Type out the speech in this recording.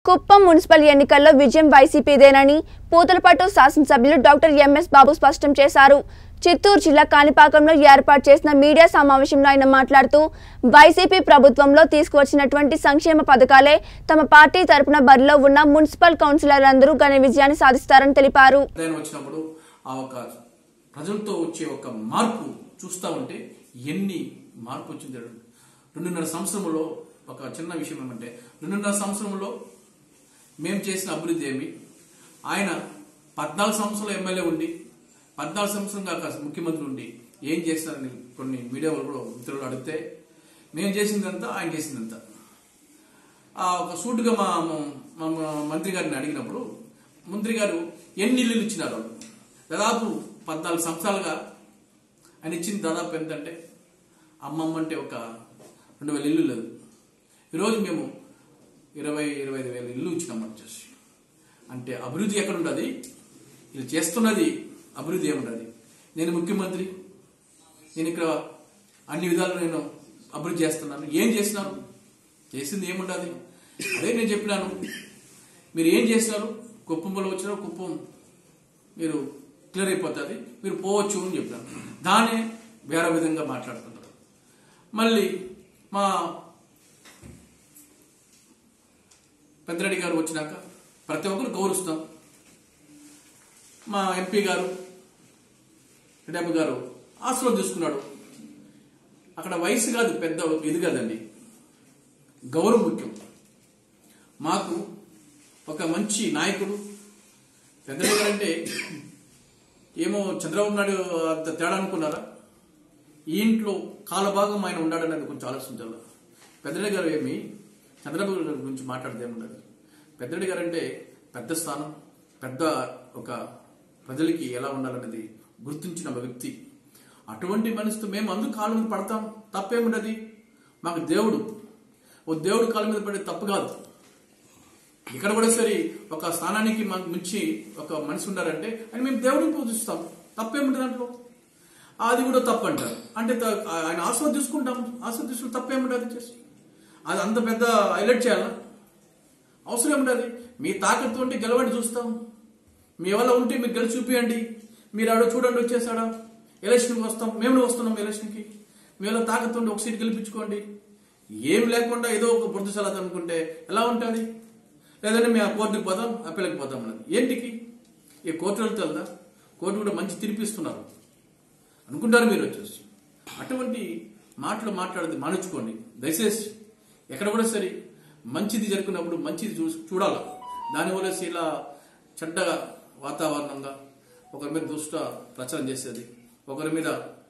Kuppam municipal ఎన్నికల్లో విజయం వైసీపీదేనని పూతలపట్టు శాసనసభ్యులు డాక్టర్ ఎంఎస్ బాబు స్పష్టం చేశారు చిత్తూరు జిల్లా కాణిపాకంలో ఏర్పాటు చేసిన మీడియా సమావేశంలో ఆయన మాట్లాడుతూ వైసీపీ ప్రభుత్వంలో తీసుకువచ్చినటువంటి సంక్షేమ పథకాలే తమ పార్టీ తరపున బరిలో ఉన్న మున్సిపల్ కౌన్సిలర్లందరూ ఘన విజయాన్ని సాధిస్తారని తెలిపారు ఆయన వచ్చినప్పుడు ఆ ఒక ప్రజలతో వచ్చే ఒక మార్పు చూస్తా ఉంటే ఎన్ని మార్పు వచ్చింది రెండున్నర సంవత్సరంలో ఒక చిన్న విషయం ఏమంటే రెండున్నర సంవత్సరంలో మేము చేసిన అభివృద్ధి ఏమి ఆయన పద్నాలుగు సంవత్సరాలు ఎమ్మెల్యే ఉండి పద్నాలుగు సంవత్సరం కాక ముఖ్యమంత్రి ఉండి ఏం చేస్తారని కొన్ని మీడియా వాళ్ళు కూడా మిత్రులు అడిగితే మేము చేసిందంతా ఆయన చేసిందంతా ఆ ఒక సూటుగా మా మా మా మంత్రి గారిని అడిగినప్పుడు మంత్రి గారు ఎన్ని ఇల్లులు ఇచ్చినారు వాళ్ళు? దాదాపు పద్నాలుగు సంవత్సరాలుగా ఆయన ఇచ్చింది దాదాపు ఎంతంటే అమ్మమ్మ అంటే ఒక రెండు వేల ఇల్లు లేదు ఈరోజు మేము ఇరవై ఇరవై ఐదు వేల ఇల్లు ఇచ్చినాం వచ్చేసి అంటే అభివృద్ధి ఎక్కడ ఉండదు ఇది చేస్తున్నది అభివృద్ధి ఏముండదు నేను ముఖ్యమంత్రి నేను ఇక్కడ అన్ని విధాలు నేను అభివృద్ధి చేస్తున్నాను ఏం చేస్తున్నాను చేసింది ఏముండదు అదే నేను చెప్పినాను మీరు ఏం చేస్తున్నారు కుప్పంలో వచ్చినారు కుప్పం మీరు క్లియర్ అయిపోతుంది మీరు పోవచ్చు అని చెప్పినాను దానే వేరే విధంగా మాట్లాడుతున్నారు మళ్ళీ మా పెద్దరెడ్డి గారు వచ్చినాక ప్రతి ఒక్కరు గౌరవిస్తాం మా ఎంపీ గారు రెడ్డప్ప గారు ఆశ్రమం తీసుకున్నాడు అక్కడ వయసు కాదు పెద్ద ఇది కాదండి గౌరవం ముఖ్యం మాకు ఒక మంచి నాయకుడు పెద్దరెడ్డి గారు అంటే ఏమో చంద్రబాబు నాయుడు అంత తేడా అనుకున్నారా ఈ ఇంట్లో కాలభాగం ఆయన ఉన్నాడనేది కొంచెం ఆలోచించాలి పెద్దరెడ్డి గారు ఏమి చంద్రబాబు గారి గురించి మాట్లాడితే ఏముండదు పెద్దరెడ్డి గారు అంటే పెద్ద స్థానం పెద్ద ఒక ప్రజలకి ఎలా ఉండాలనేది గుర్తించిన ఒక వ్యక్తి అటువంటి మనిషితో మేము అందుకు కాళ్ళ మీద పడతాం తప్పేముండదు మాకు దేవుడు ఓ దేవుడు కాళ్ళ మీద పడే తప్పు కాదు ఇక్కడ కూడా సరే ఒక స్థానానికి మన- మించి ఒక మనిషి ఉన్నారంటే అని మేము దేవుడిని పూజిస్తాం తప్పేముంటుంది దాంట్లో అది కూడా తప్పు అంటారు అంటే త- ఆయన ఆస్వాద తీసుకుంటాం ఆస్వాద తీసుకుంటే తప్పేముంటుంది చేసి అది అంత పెద్ద హైలైట్ చేయాలా అవసరం ఏముంటుంది మీ తాకత్తు ఉంటే గెలవండి చూస్తాం మీ వల్ల ఉంటే మీరు గెలిచి చూపియండి మీరు ఆడ చూడండి వచ్చేసాడా ఎలక్షన్కి వస్తాం మేము వస్తున్నాం ఎలక్షన్కి మీ వల్ల తాకత్తు ఉంటే ఒక సీట్ గెలిపించుకోండి ఏం లేకుండా ఏదో ఒక బుద్ధి సలహా అనుకుంటే ఎలా ఉంటుంది లేదంటే మేము ఆ కోర్టుకి పోదాం అప్పీలకి పోదాం అన్నది ఏంటికి ఈ కోర్టు వెళ్తుందా కోర్టు కూడా మంచి తీర్పిస్తున్నారు అనుకుంటారు మీరు వచ్చేసి అటువంటి మాటలు మాట్లాడేది మానుచుకోండి దయచేసి ఎక్కడ కూడా సరే మంచిది జరుగుతున్నప్పుడు మంచిది చూ చూడాలి దానివల్ల ఇలా చెడ్డ వాతావరణంగా ఒకరి మీద దుష్ట ప్రచారం చేసేది ఒకరి మీద